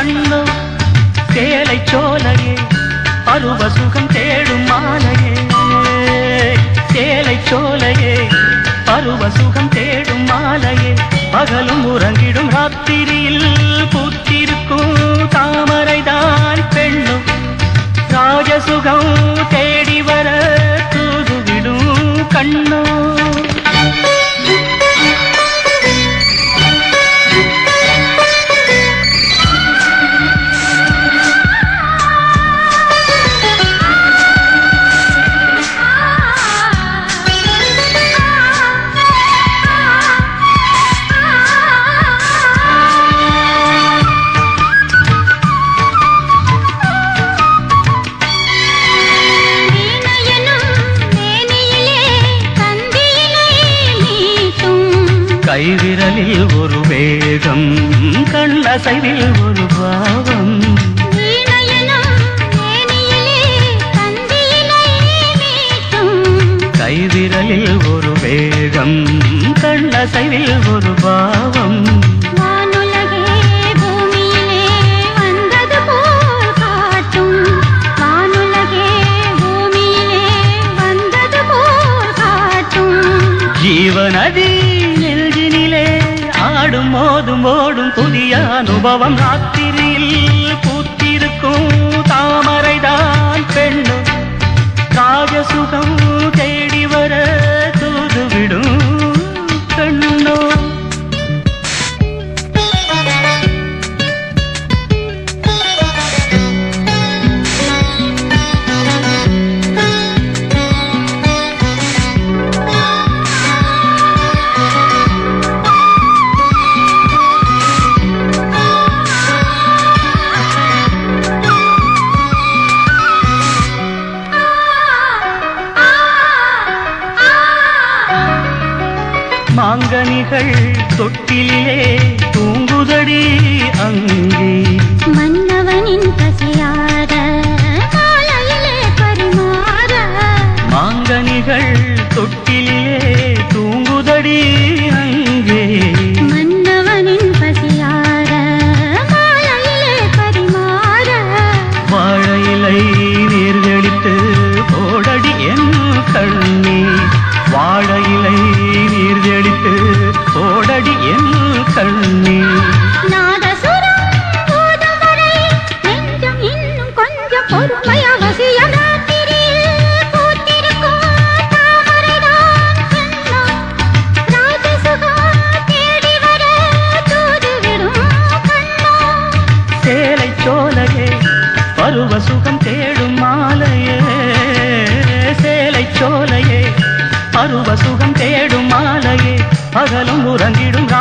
கண்ணோ சேலை சோலையே பருவ சுகம் தேடும் மாலையே சேலை சோலையே பருவ சுகம் தேடும் மாலையே பகலும் உறங்கிடும் ராத்திரியில் பூத்திருக்கும் தாமரைதான் பெண்ணும் ராஜசுகம் தேடி வர தூதுவிடும் கண்ணோ வீணையனும் மேனியிலே கந்தியிலே மீட்டும் கைவிரலில் ஒரு வேகம் கண்ணசைவில் ஒரு பாவம் வீணையனும் மேனியிலே கந்தியிலே மீட்டும் கைவிரலில் ஒரு வேகம் கண்ணசைவில் ஒரு பாவம் வானுலகே பூமியிலே வந்தது போல் காட்டும் வானுலகே பூமியிலே வந்தது போல் காட்டும் ஜீவநதி நெஞ்சினிலே ஆடும் மோதும் ஓடும் புதிய அனுபவம் ராத்திரியில் பூத்திருக்கும் தாமரைதான் பெண்ணு ராஜசுகம் தேடி வர தூதுவிடும் கண்ணோ மாங்கனிகள் தொட்டிலே தூங்குதடி அங்கே மன்னவனின் பசியார மாலையிலே பரிமாற மாங்கனிகள் தொட்டிலே தூங்குதடி அங்கே மன்னவனின் பசியார மாலையிலே பரிமாற வாழையிலை நீர்களித்து போடடி என் கண்ணே வாழையிலை நீர்களித்து போடடி என் கண்ணே நாதசுரம் போதும் வரை நெஞ்சம் இன்னும் கொஞ்சம் பொறுமை அவசியம் ராத்திரியில் பூத்திருக்கும் தாமரைதான் கண்ணா ராஜசுகம் தேடி வர தூதுவிடும் கண்ணா சேலை சோலையே பருவ சுகம் தேடும் மாலையே சேலை சோலையே பருவ சுகம் தேடும் மாலையே பகலும் உறங்கிடும்